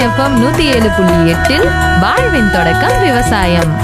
FM நூத்தி ஏழு புள்ளி எட்டில் வாழ்வின் தொடக்கம் விவசாயம்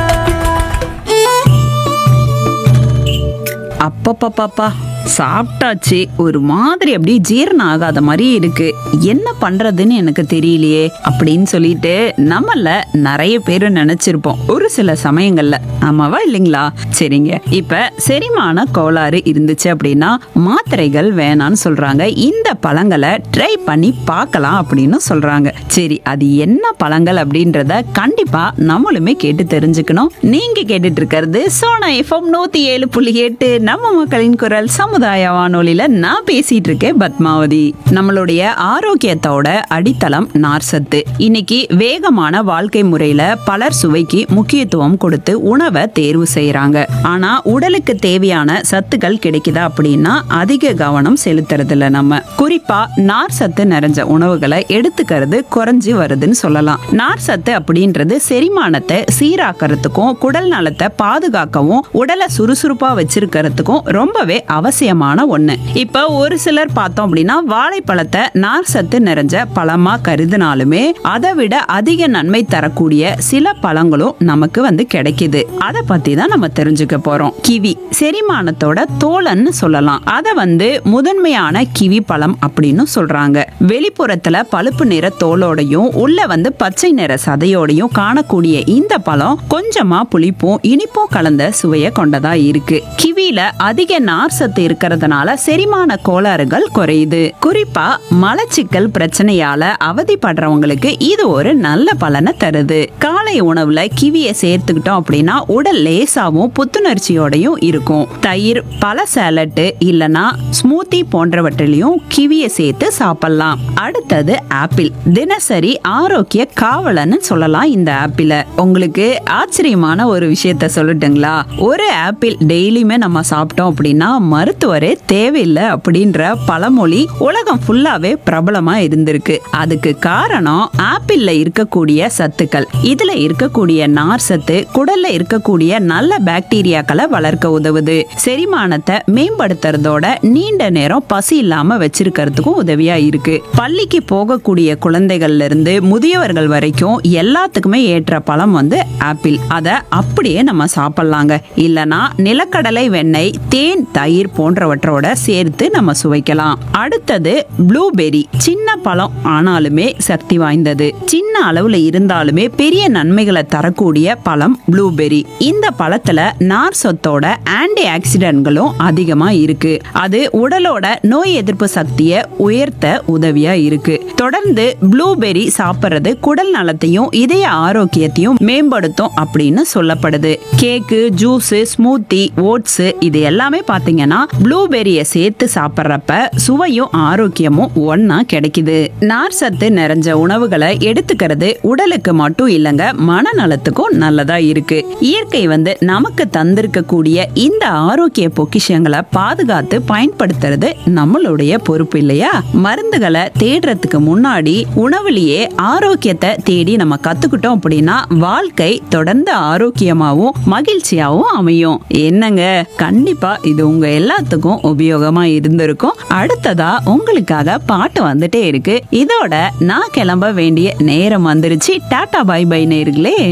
அப்பப்பப்பப்பா சாப்பிட்டாச்சு ஒரு மாதிரி அப்படியே ஜீரணம் ஆகாத மாதிரி இருக்கு என்ன பண்றதுன்னு எனக்கு தெரியலையே அப்படின்னு சொல்லிட்டு நம்மள நிறைய பேர் நினைச்சிருப்போம் ஒரு சில சமயங்கள்ல ஆமாவா இல்லைங்களா சரிங்க இப்ப செரிமான கோளாறு இருந்துச்சு அப்படின்னா மாத்திரைகள் வேணான்னு சொல்றாங்க இந்த பழங்களை ட்ரை பண்ணி பார்க்கலாம் அப்படின்னு சொல்றாங்க சரி அது என்ன பழங்கள் அப்படின்றத கண்டிப்பா நம்மளுமே கேட்டு தெரிஞ்சுக்கணும் நீங்க கேட்டுட்டு இருக்கிறது சோனா எஃப்எம் நூத்தி ஏழு புள்ளி எட்டு நம்ம மக்களின் குரல் சமுதாய வானொலியில நான் பேசிட்டு இருக்கேன் பத்மாவதி நம்மளுடைய ஆரோக்கியத்தோட அடித்தளம் நார்சத்து இன்னைக்கு வேகமான வாழ்க்கை முறையில பலர் சுவைக்கு முக்கியத்துவம் கொடுத்து உணவை தேர்வு செய்யறாங்க ஆனா உடலுக்கு தேவையான சத்துக்கள் கிடைக்குதா அப்படின்னா அதிக கவனம் செலுத்துறது இல்ல நம்ம குறிப்பா நார் சத்து நிறைஞ்ச உணவுகளை எடுத்துக்கிறது குறைஞ்சு வருதுன்னு சொல்லலாம் நார் சத்து அப்படின்றது செரிமானத்தை சீராக்கிறதுக்கும் குடல் நலத்தை பாதுகாக்கவும் உடலை சுறுசுறுப்பா வச்சிருக்கிறதுக்கும் ரொம்பவே அவசியமான ஒண்ணு இப்ப ஒரு சிலர் பார்த்தோம் அப்படின்னா வாழைப்பழத்தை நார் சத்து நிறைஞ்ச பழமா கருதினாலுமே அதை விட அதிக நன்மை தரக்கூடிய சில பழங்களும் நமக்கு வந்து கிடைக்குது அதை பத்தி தான் நம்ம தெரிஞ்சுக்க போறோம் கிவி செரிமானத்தோட தோலன்னு சொல்லலாம் அதை வந்து முதன்மையான கிவி பழம் அப்படின்னு சொல்றாங்க வெளிப்புறத்துல பழுப்பு நிற தோலோடையும் உள்ள வந்து பச்சை நிற சதையோடையும் காணக்கூடிய இந்த பழம் கொஞ்சமா புளிப்பும் இனிப்பும் கலந்த சுவையை கொண்டதா இருக்கு கிவியில அதிக நார் சத்து இருக்கிறதுனால செரிமான கோளாறுகள் குறையுது குறிப்பா மலச்சிக்கல் பிரச்சனையால அவதிப்படுறவங்களுக்கு இது ஒரு நல்ல பலனை தருது காலை உணவுல கிவியை சேர்த்துக்கிட்டோம் அப்படின்னா உடல் லேசாவும் புத்துணர்ச்சியோடையும் இருக்கும் தயிர் பல சேலட்டு இல்லனா ஸ்மூத்தி போன்றவற்றிலையும் கிவியை சேர்த்து சாப்பிடலாம் அடுத்தது ஆப்பிள் தினசரி ஆரோக்கிய காவலன்னு சொல்லலாம் இந்த ஆப்பிள உங்களுக்கு ஆச்சரியமான ஒரு விஷயத்த சொல்லட்டுங்களா ஒரு ஆப்பிள் டெய்லியுமே நம்ம சாப்பிட்டோம் அப்படின்னா மருத்துவரே தேவையில்லை அப்படின்ற பழமொழி உலகம் ஃபுல்லாவே பிரபலமா இருந்திருக்கு அதுக்கு காரணம் ஆப்பிள்ல இருக்கக்கூடிய சத்துக்கள் இதுல இருக்கக்கூடிய நார் சத்து குடல்ல இருக்கக்கூடிய நல்ல பாக்டீரியாக்களை வளர்க்க உதவுது செரிமானத்தை மேம்படுத்துறதோட நீண்ட நேரம் பசி இல்லாம வச்சிருக்கிறதுக்கும் உதவியா இருக்கு பள்ளிக்கு போகக்கூடிய குழந்தைகள்ல இருந்து முதியவர்கள் வரைக்கும் எல்லாத்துக்குமே ஏற்ற பழம் வந்து ஆப்பிள் அத அப்படியே நம்ம சாப்பிடலாங்க இல்லனா நிலக்கடலை வெண்ணெய் தேன் தயிர் போன்றவற்றோட சேர்த்து நம்ம சுவைக்கலாம் அடுத்தது ப்ளூபெர்ரி சின்ன பழம் ஆனாலுமே சக்தி வாய்ந்தது சின்ன அளவுல இருந்தாலுமே பெரிய நன்மைகளை தரக்கூடிய பழம் ப்ளூபெர்ரி இந்த பழத்துல நார் சொத்தோட ஆன்டி ஆக்சிடென்ட்களும் அதிகமா இருக்கு அது உடலோட நோய் எதிர்ப்பு சக்தியை உயர்த்த உதவியா இருக்கு தொடர்ந்து ப்ளூபெர்ரி சாப்பிடுறது குடல் நலத்தையும் இதய ஆரோக்கியத்தையும் மேம்படுத்தும் அப்படின்னு சொல்லப்படுது கேக்கு ஜூஸ் ஸ்மூத்தி ஓட்ஸ் இது எல்லாமே பாத்தீங்கன்னா ப்ளூபெர்ரியை சேர்த்து சாப்பிட்றப்ப சுவையும் ஆரோக்கியமும் ஒன்னா கிடைக்குது நார் சத்து நிறைஞ்ச உணவுகளை எடுத்துக்கிறது உடலுக்கு மட்டும் இல்லைங்க மனநலத்துக்கும் நல்லதா இருக்கு இயற்கை வந்து நமக்கு தந்திருக்கக்கூடிய இந்த ஆரோக்கிய பொக்கிஷங்களை பாதுகாத்து பயன்படுத்துறது நம்மளுடைய பொறுப்பு இல்லையா மருந்துகளை தேடுறதுக்கு முன்னாடி உணவுலயே ஆரோக்கியத்தை தேடி நம்ம கத்துக்கிட்டோம் அப்படின்னா வாழ்க்கை தொடர்ந்து ஆரோக்கியமாவும் மகிழ்ச்சியாவும் அமையும் என்னங்க கண்டிப்பா இது உங்க எல்லாத்துக்கும் உபயோகமா இருந்திருக்கும் அடுத்ததா உங்களுக்காக பாட்டு வந்துட்டே இருக்கு இதோட நான் கிளம்ப வேண்டிய நேரம் வந்துருச்சு டாடா பை பை நேர்களே